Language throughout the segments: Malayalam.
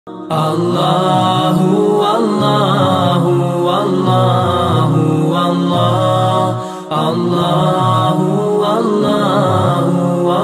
അല്ലാഹു അല്ലാഹു അല്ലാഹു അല്ലാഹു അല്ലാഹു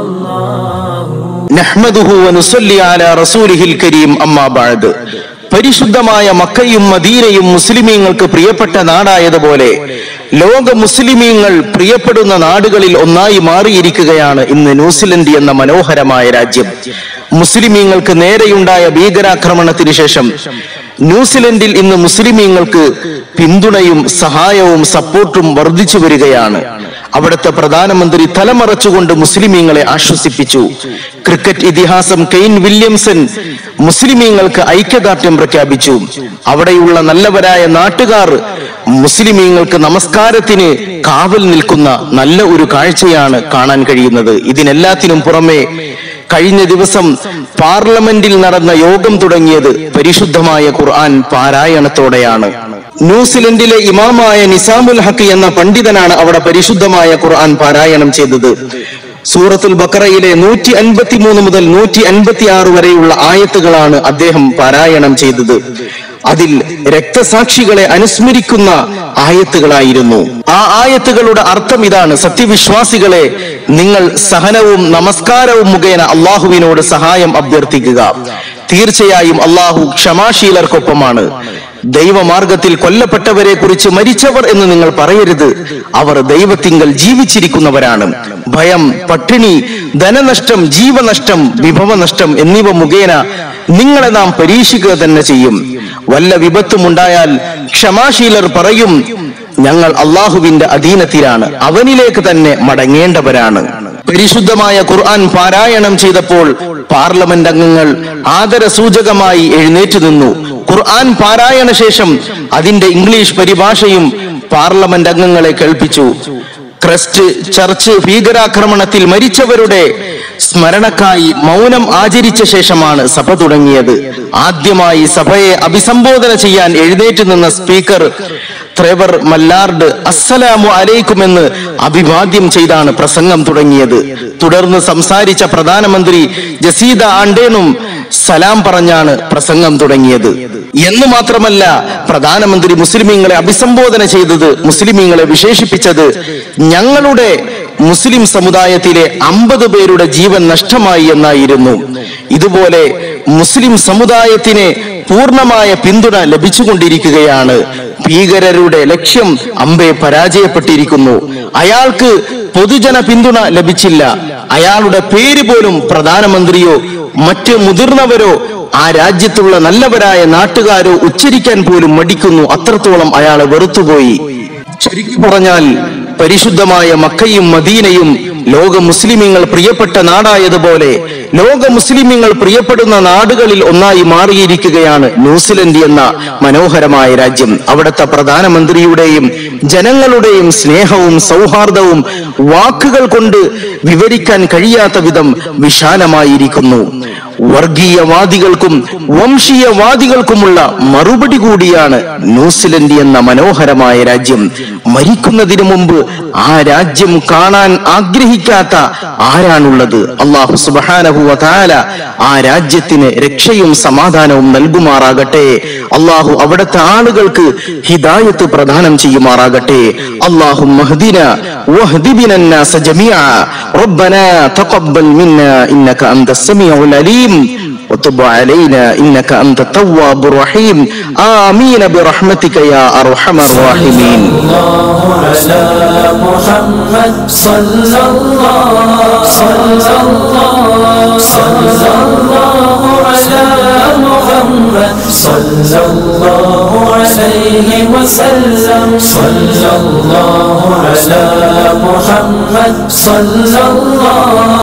അല്ലാഹു നഹ്മദുഹു വനുസല്ലി അലാ റസൂലിഹിൽ കരീം അമ്മാ ബഅദ് പരിശുദ്ധമായ മക്കയും മദീനയും മുസ്ലിമീങ്ങൾക്ക് പ്രിയപ്പെട്ട നാടായതുപോലെ ലോക മുസ്ലിമീങ്ങൾ പ്രിയപ്പെടുന്ന നാടുകളിൽ ഒന്നായി മാറിയിരിക്കുകയാണ് ഇന്ന് ന്യൂസിലൻഡ് എന്ന മനോഹരമായ രാജ്യം മുസ്ലിമീങ്ങൾക്ക് നേരെയുണ്ടായ ഭീകരാക്രമണത്തിന് ശേഷം ന്യൂസിലൻഡിൽ ഇന്ന് മുസ്ലിമീങ്ങൾക്ക് പിന്തുണയും സഹായവും സപ്പോർട്ടും വർദ്ധിച്ചു വരികയാണ് അവിടുത്തെ പ്രധാനമന്ത്രി തലമറച്ചുകൊണ്ട് മുസ്ലിമീങ്ങളെ ആശ്വസിപ്പിച്ചു ക്രിക്കറ്റ് ഇതിഹാസം കെയ്ൻ വില്യംസൺ മുസ്ലിമീങ്ങൾക്ക് ഐക്യദാർഢ്യം പ്രഖ്യാപിച്ചു അവിടെയുള്ള നല്ലവരായ നാട്ടുകാർ മുസ്ലിമീങ്ങൾക്ക് നമസ്കാരത്തിന് കാവൽ നിൽക്കുന്ന നല്ല ഒരു കാഴ്ചയാണ് കാണാൻ കഴിയുന്നത് ഇതിനെല്ലാത്തിനും പുറമെ കഴിഞ്ഞ ദിവസം പാർലമെന്റിൽ നടന്ന യോഗം തുടങ്ങിയത് പരിശുദ്ധമായ ഖുർആൻ പാരായണത്തോടെയാണ് ന്യൂസിലൻഡിലെ ഇമാമായ നിസാമുൽ ഹക്ക് എന്ന പണ്ഡിതനാണ് അവിടെ പരിശുദ്ധമായ ഖുർആൻ പാരായണം ചെയ്തത് സൂറത്തുൽ ബക്കറയിലെ നൂറ്റി അൻപത്തി മൂന്ന് മുതൽ നൂറ്റി അൻപത്തി ആറ് വരെയുള്ള ആയത്തുകളാണ് അദ്ദേഹം പാരായണം ചെയ്തത് അതിൽ രക്തസാക്ഷികളെ അനുസ്മരിക്കുന്ന ആയത്തുകളായിരുന്നു ആ ആയത്തുകളുടെ അർത്ഥം ഇതാണ് സത്യവിശ്വാസികളെ നിങ്ങൾ സഹനവും നമസ്കാരവും മുഖേന അള്ളാഹുവിനോട് സഹായം അഭ്യർത്ഥിക്കുക തീർച്ചയായും അള്ളാഹു ക്ഷമാശീലർക്കൊപ്പമാണ് ദൈവമാർഗത്തിൽ കൊല്ലപ്പെട്ടവരെ കുറിച്ച് മരിച്ചവർ എന്ന് നിങ്ങൾ പറയരുത് അവർ ദൈവത്തിങ്കൽ ജീവിച്ചിരിക്കുന്നവരാണ് ഭയം പട്ടിണി ധനനഷ്ടം ജീവനഷ്ടം വിഭവനഷ്ടം എന്നിവ മുഖേന നിങ്ങളെ നാം പരീക്ഷിക്കുക തന്നെ ചെയ്യും വല്ല വിപത്തുമുണ്ടായാൽ ക്ഷമാശീലർ പറയും ഞങ്ങൾ അള്ളാഹുവിന്റെ അധീനത്തിലാണ് അവനിലേക്ക് തന്നെ മടങ്ങേണ്ടവരാണ് പരിശുദ്ധമായ ഖുർആൻ പാരായണം ചെയ്തപ്പോൾ പാർലമെന്റ് അംഗങ്ങൾ ആദരസൂചകമായി എഴുന്നേറ്റ് നിന്നു ഖുർആൻ പാരായണ ശേഷം അതിന്റെ ഇംഗ്ലീഷ് പരിഭാഷയും പാർലമെന്റ് അംഗങ്ങളെ കേൾപ്പിച്ചു ക്രസ്റ്റ് ചർച്ച് ഭീകരാക്രമണത്തിൽ മരിച്ചവരുടെ സ്മരണക്കായി മൗനം ആചരിച്ച ശേഷമാണ് സഭ തുടങ്ങിയത് ആദ്യമായി സഭയെ അഭിസംബോധന ചെയ്യാൻ എഴുന്നേറ്റ് നിന്ന സ്പീക്കർ ട്രെവർ മല്ലാർഡ് അസ്സലാമു അലൈക്കുമെന്ന് അഭിവാദ്യം ചെയ്താണ് പ്രസംഗം തുടങ്ങിയത് തുടർന്ന് സംസാരിച്ച പ്രധാനമന്ത്രി ജസീദ ആണ്ടേനും സലാം പറഞ്ഞാണ് പ്രസംഗം തുടങ്ങിയത് എന്ന് മാത്രമല്ല പ്രധാനമന്ത്രി മുസ്ലിമീങ്ങളെ അഭിസംബോധന ചെയ്തത് മുസ്ലിമീങ്ങളെ വിശേഷിപ്പിച്ചത് ഞങ്ങളുടെ മുസ്ലിം സമുദായത്തിലെ അമ്പത് പേരുടെ ജീവൻ നഷ്ടമായി എന്നായിരുന്നു ഇതുപോലെ മുസ്ലിം സമുദായത്തിന് പൂർണ്ണമായ പിന്തുണ ലഭിച്ചുകൊണ്ടിരിക്കുകയാണ് ഭീകരരുടെ ലക്ഷ്യം അമ്പെ പരാജയപ്പെട്ടിരിക്കുന്നു അയാൾക്ക് പൊതുജന പിന്തുണ ലഭിച്ചില്ല അയാളുടെ പേര് പോലും പ്രധാനമന്ത്രിയോ മറ്റ് മുതിർന്നവരോ ആ രാജ്യത്തുള്ള നല്ലവരായ നാട്ടുകാരോ ഉച്ചരിക്കാൻ പോലും മടിക്കുന്നു അത്രത്തോളം അയാളെ വെറുത്തുപോയി ചുരുക്കി പറഞ്ഞാൽ പരിശുദ്ധമായ മക്കയും മദീനയും ലോക മുസ്ലിമീങ്ങൾ പ്രിയപ്പെട്ട നാടായതുപോലെ ലോക മുസ്ലിമീങ്ങൾ പ്രിയപ്പെടുന്ന നാടുകളിൽ ഒന്നായി മാറിയിരിക്കുകയാണ് ന്യൂസിലൻഡ് എന്ന മനോഹരമായ രാജ്യം അവിടുത്തെ പ്രധാനമന്ത്രിയുടെയും ജനങ്ങളുടെയും സ്നേഹവും സൗഹാർദ്ദവും വാക്കുകൾ കൊണ്ട് വിവരിക്കാൻ കഴിയാത്ത വിധം വിശാലമായിരിക്കുന്നു വർഗീയവാദികൾക്കും വംശീയവാദികൾക്കുമുള്ള മറുപടി കൂടിയാണ് ന്യൂസിലൻഡ് എന്ന മനോഹരമായ രാജ്യം മരിക്കുന്നതിന് മുമ്പ് ആ രാജ്യം കാണാൻ ആഗ്രഹിക്കാത്ത ആരാണുള്ളത് അള്ളാഹു സുബാനഹുവ താല ആ രാജ്യത്തിന് രക്ഷയും സമാധാനവും നൽകുമാറാകട്ടെ അള്ളാഹു അവിടുത്തെ ആളുകൾക്ക് ഹിദായത്ത് പ്രദാനം ചെയ്യുമാറാകട്ടെ അള്ളാഹു മഹദിന واهدبنا الناس جميعا ربنا تقبل منا انك انت السميع العليم وتب علينا انك انت التواب الرحيم امين برحمتك يا ارحم الراحمين الله على محمد صلى الله صلى الله صلى الله على محمد صلى الله عليه وسلم صلى الله على محمد صلى الله